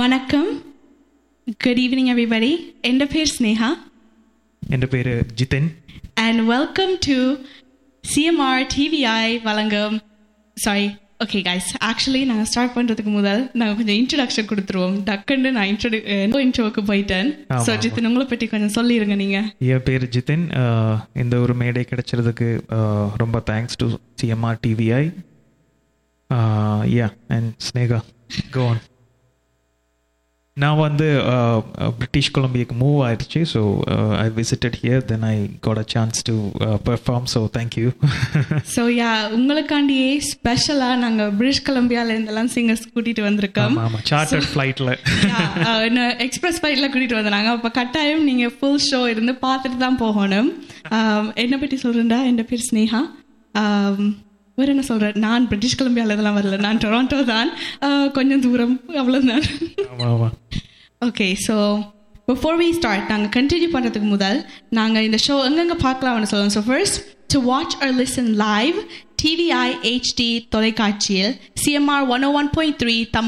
வணக்கம் good evening everybody என் பேர் ஸ்னேகா എൻ്റെ പേര് Jithin and welcome to CMR TVI வழங்கும் சாரி ஓகே கைஸ் ஆக்சுவலி நாங்கள் ஸ்டார்ட் பண்ணுறதுக்கு முதல் நாங்கள் கொஞ்சம் இன்ட்ரடக்ஷன் கொடுத்துருவோம் டக்குன்னு நான் இன்ட்ரோடு இன்ட்ரோவுக்கு போயிட்டேன் ஆமா, ஸோ ஆமா. ஜித்தின் உங்களை பற்றி கொஞ்சம் சொல்லிடுங்க நீங்கள் என் பேர் ஜிதின் அஹ், இந்த ஒரு மேடை கிடைச்சதுக்கு அஹ், ரொம்ப thanks to CMR TVI yeah and Sneha கோன் நான் வந்து அஹ், அஹ், பிரிட்டிஷ் கொலம்பியாக்கு மூவ் ஆயிடுச்சு so I visited here then I got a chance to perform so thank you so yeah உங்களுக்காண்டியே ஸ்பெஷலாக நாங்கள் பிரிட்டிஷ் கொலம்பியால இருந்தெல்லாம் சிங்கர்ஸ் கூட்டிகிட்டு வந்திருக்கோம் ஆமாம் ஆமாம் சார்ட்டர்ட் ஃப்ளைட்டில் எக்ஸ்பிரஸ் ஃப்ளைட்டில் கூட்டிகிட்டு வந்தாங்க அப்போ கட்டாயம் நீங்கள் ஃபுல் ஷோ இருந்து பார்த்துட்டு தான் போகணும் ஆம், என்னை பற்றி சொல்கிறேன்டா என் பேர் ஸ்னேகா ஆம், வேற என்ன சொல்கிறேன் நான் பிரிட்டிஷ் கொலம்பியால இதெல்லாம் வரல நான் டொராண்டோ தான் ஆ, கொஞ்சம் தூரம் அவ்வளோதான் ஆமாம் ஆமாம் okay so before we start நாங்கள் கண்டினியூ பண்ணுறதுக்கு முதல் நாங்கள் இந்த ஷோ எங்கெங்கே பார்க்கலாம்னு சொல்லுவோம் so first to watch or listen live TVI HD தொலைக்காட்சியில் CMR one O one point three